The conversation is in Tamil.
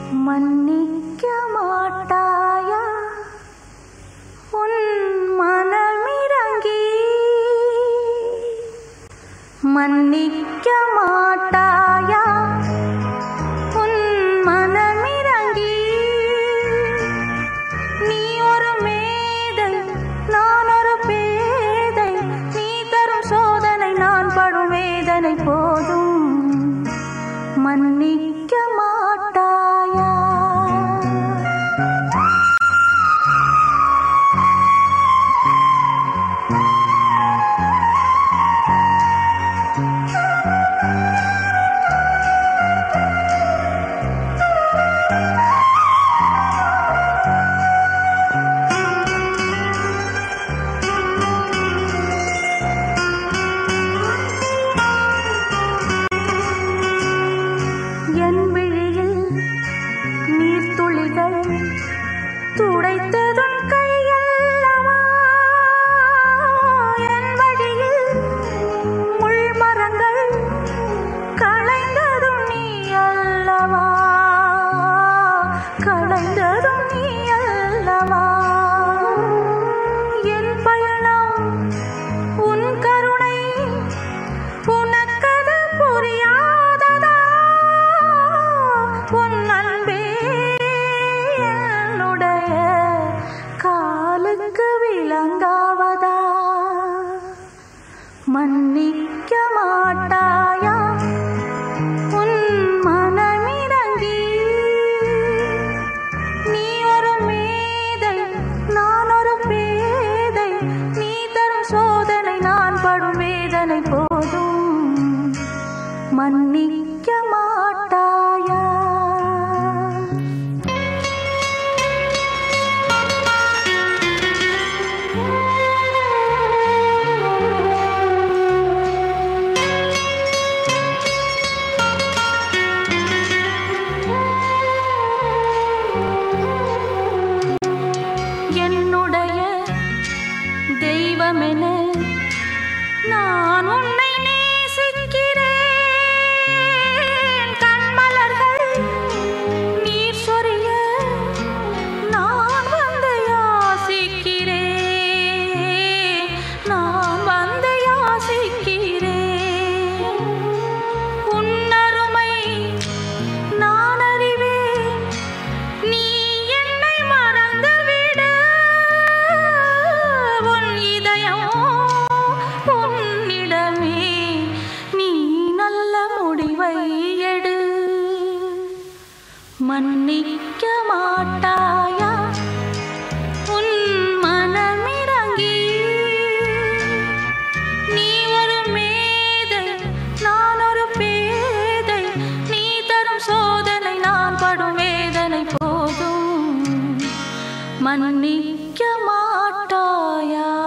மன்னிக்க மாட்டாயா உன் மனமிறங்கி மன்னிக்க மாட்டாயா உன் மனமிறங்கி நீ ஒரு மேதை நான் ஒரு பேதை நீ தரும் சோதனை நான் படும் வேதனை போதும் மன்னிக்க மாட்டாயா என் விழியில் நீர்த்துளிகள் துடைத்ததும் கையல்லவா என் வழியில் முள்மரங்கள் களைந்ததும் நீ அல்லவா களைந்ததும் நீ அல்லவா என் பயணம் உன் கருணை உனக்கது புரியாததா உன் அன்பே என்னுடைய காலுக்கு விளங்காவதா மன்னிக்க மாட்டாயா உன் மனமிறங்கி நீ ஒரு மேதை நான் ஒரு பேதை நீ தரும் சோதனை நான் படும் வேதனை போதும் மன்னிக்க மாட்டாயா என்னுடைய தெய்வமென நான் உன்னை நேசிக்கிறேன் கண்மலர்கள் நீர் சொரிய நான் வந்து யாசிக்கிறேன் நான் வந்து யாசிக்கிறேன் உன்னருமை நான் அறிவேன் நீ என்னை மறந்துவிட உன் இதயம் உன்னிடமே நீ நல்ல முடிவை எடு மன்னிக்க மாட்டாயா உன் மனமிறங்கி நீ ஒரு மேதை நான் ஒரு பேதை நீ தரும் சோதனை நான் படும் வேதனை போதும் மன்னிக்க மாட்டாயா